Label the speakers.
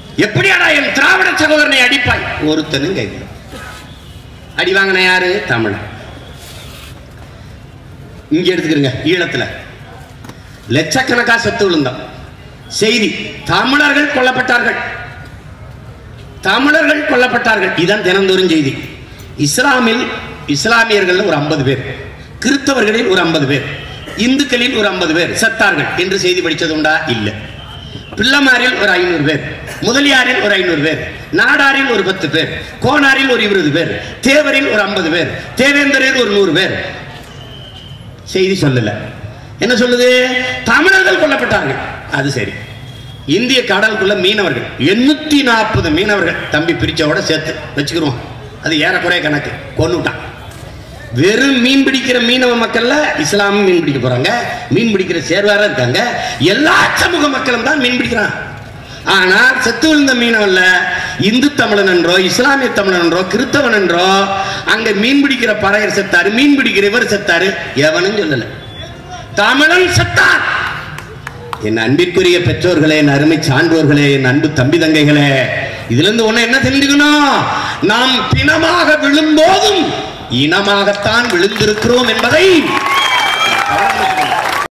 Speaker 1: எப்படியாடா என் திராவிட சகோதரனை அடிப்பாய் ஒருத்தனும் கேட்கல அடி வாங்கின யாரு தமிழன் இங்க எடுத்துக்கிறங்க ஈழத்துல லட்சக்கணக்கா செத்து விழுந்தான் செய்தி தமிழர்கள் கொல்லப்பட்டார்கள் தமிழர்கள் கொல்லப்பட்டார்கள் இதான் தினந்தோறும் செய்தி இஸ்லாமில் இஸ்லாமியர்கள் ஒரு ஐம்பது பேர் கிறிஸ்தவர்களில் ஒரு ஐம்பது பேர் இந்துக்களில் ஒரு ஐம்பது பேர் செத்தார்கள் என்று செய்தி படிச்சது உண்டா இல்லை பிள்ளமாரில் ஒரு ஐநூறு பேர் முதலியாரில் ஒரு ஐநூறு பேர் நாடாரில் ஒரு பத்து பேர் கோனாரில் ஒரு இருபது பேர் தேவரில் ஒரு ஐம்பது பேர் தேவேந்தரில் ஒரு நூறு பேர் செய்தி சொல்லல என்ன சொல்லுது தமிழர்கள் கொல்லப்பட்டார்கள் அது சரி இந்திய கடலுக்குள்ள மீனவர்கள் எண்ணூத்தி நாற்பது மீனவர்கள் தம்பி பிரிச்சவோட சேர்த்து வச்சுக்கிறோம் அது ஏறக்குறைய கணக்கு கொன்னுட்டான் வெறும் மீன் பிடிக்கிற மீனவ மக்கள்ல இஸ்லாமும் மீன் பிடிக்க போறாங்க மீன் பிடிக்கிற சேர்வாரா இருக்காங்க எல்லா சமூக மக்களும் தான் மீன் பிடிக்கிறான் ஆனா செத்து விழுந்த மீனவல்ல இந்து தமிழன் என்றோ இஸ்லாமிய தமிழன் என்றோ கிறிஸ்தவன் என்றோ அங்க மீன் பிடிக்கிற பறையர் செத்தாரு மீன் பிடிக்கிற இவர் செத்தாரு எவனும் சொல்லல தமிழன் செத்தான் என் அன்பிற்குரிய பெற்றோர்களே என் அருமை சான்றோர்களே என் அன்பு தம்பி தங்கைகளே இதுல இருந்து ஒண்ணு என்ன தெரிஞ்சுக்கணும் நாம் பிணமாக விழும்போதும் இனமாகத்தான் விழுந்திருக்கிறோம் என்பதை கவனம்